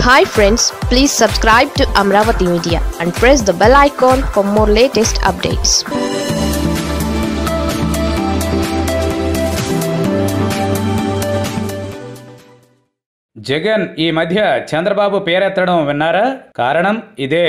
hi friends please subscribe to Amaravati media and press the bell icon for more latest updates Jagan ఈ మధ్య చంద్రబాబు పేరెత్తడం విన్నారా కారణం ఇదే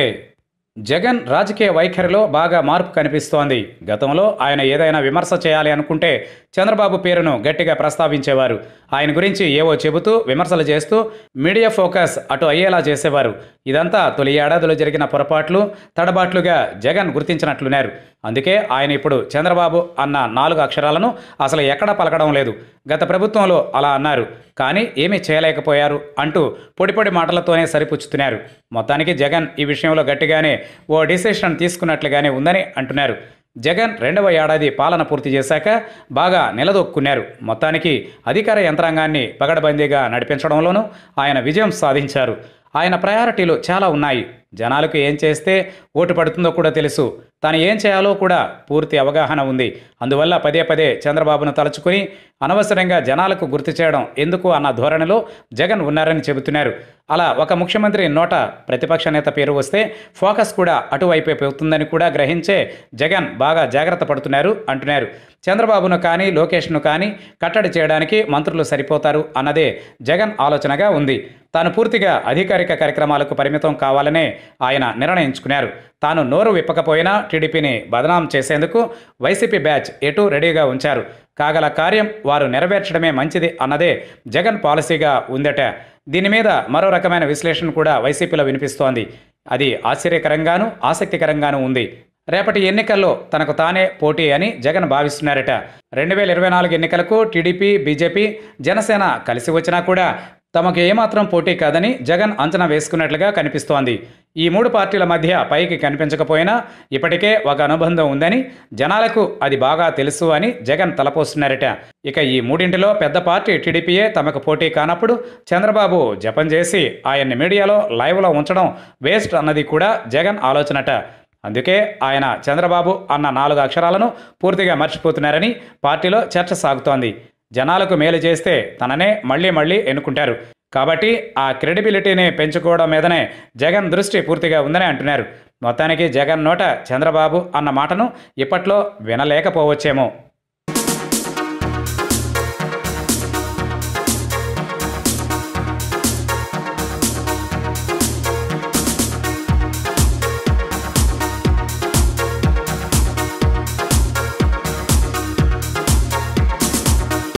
జగన్ రాజకీయ వైఖరిలో బాగా మార్పు కనిపిస్తోంది గతంలో ఆయన ఏదైనా విమర్శ చేయాలి అనుకుంటే చంద్రబాబు పేరును గట్టిగా ప్రస్తావించేవారు ఆయన గురించి ఏవో చెబుతూ విమర్శలు చేస్తూ మీడియా ఫోకస్ అటు అయ్యేలా చేసేవారు ఇదంతా తొలి ఏడాదిలో జరిగిన పొరపాట్లు తడబాట్లుగా జగన్ గుర్తించినట్లున్నారు అందుకే ఆయన ఇప్పుడు చంద్రబాబు అన్న నాలుగు అక్షరాలను అసలు ఎక్కడ పలకడం లేదు గత ప్రభుత్వంలో అలా అన్నారు కానీ ఏమీ చేయలేకపోయారు అంటూ పొడి పొడి మాటలతోనే సరిపుచ్చుతున్నారు మొత్తానికి జగన్ ఈ విషయంలో గట్టిగానే ఓ డిసిషన్ తీసుకున్నట్లుగానే ఉందని అంటున్నారు జగన్ రెండవ ఏడాది పాలన పూర్తి చేశాక బాగా నిలదొక్కున్నారు మొత్తానికి అధికార యంత్రాంగాన్ని పగడబందీగా నడిపించడంలోనూ ఆయన విజయం సాధించారు ఆయన ప్రయారిటీలు చాలా ఉన్నాయి జనాలకు ఏం చేస్తే ఓటు పడుతుందో కూడా తెలుసు తాను ఏం చేయాలో కూడా పూర్తి అవగాహన ఉంది అందువల్ల పదే పదే చంద్రబాబును తలుచుకుని అనవసరంగా జనాలకు గుర్తు చేయడం ఎందుకు అన్న ధోరణిలో జగన్ ఉన్నారని చెబుతున్నారు అలా ఒక ముఖ్యమంత్రి నోట ప్రతిపక్ష నేత పేరు వస్తే ఫోకస్ కూడా అటువైపే పోతుందని కూడా గ్రహించే జగన్ బాగా జాగ్రత్త పడుతున్నారు అంటున్నారు చంద్రబాబును కానీ లోకేష్ను కానీ కట్టడి చేయడానికి మంత్రులు సరిపోతారు అన్నదే జగన్ ఆలోచనగా ఉంది తాను పూర్తిగా అధికారిక కార్యక్రమాలకు పరిమితం కావాలనే ఆయన నిర్ణయించుకున్నారు తాను నోరు విప్పకపోయినా టీడీపీని బదనాం చేసేందుకు వైసీపీ బ్యాచ్ ఎటు రెడీగా ఉంచారు కాగల కార్యం వారు నెరవేర్చడమే మంచిది అన్నదే జగన్ పాలసీగా ఉందట దీని మీద మరో రకమైన విశ్లేషణ కూడా వైసీపీలో వినిపిస్తోంది అది ఆశ్చర్యకరంగానూ ఆసక్తికరంగానూ ఉంది రేపటి ఎన్నికల్లో తనకు తానే పోటీ అని జగన్ భావిస్తున్నారట రెండు వేల ఇరవై నాలుగు ఎన్నికలకు టీడీపీ బీజేపీ జనసేన కలిసి వచ్చినా కూడా తమకు ఏమాత్రం పోటీ కాదని జగన్ అంచనా వేసుకున్నట్లుగా కనిపిస్తోంది ఈ మూడు పార్టీల మధ్య పైకి కనిపించకపోయినా ఇప్పటికే ఒక అనుబంధం ఉందని జనాలకు అది బాగా తెలుసు అని జగన్ తలపోస్తున్నారట ఇక ఈ మూడింటిలో పెద్ద పార్టీ టీడీపీయే తమకు పోటీ కానప్పుడు చంద్రబాబు జపం చేసి ఆయన్ని మీడియాలో లైవ్లో ఉంచడం వేస్ట్ అన్నది కూడా జగన్ ఆలోచనట అందుకే ఆయన చంద్రబాబు అన్న నాలుగు అక్షరాలను పూర్తిగా మర్చిపోతున్నారని పార్టీలో చర్చ సాగుతోంది జనాలకు మేలు చేస్తే తననే మళ్ళీ మళ్ళీ ఎన్నుకుంటారు కాబట్టి ఆ క్రెడిబిలిటీని పెంచుకోవడం మీదనే జగన్ దృష్టి పూర్తిగా ఉందని అంటున్నారు మొత్తానికి జగన్ నోట చంద్రబాబు అన్న మాటను ఇప్పట్లో వినలేకపోవచ్చేమో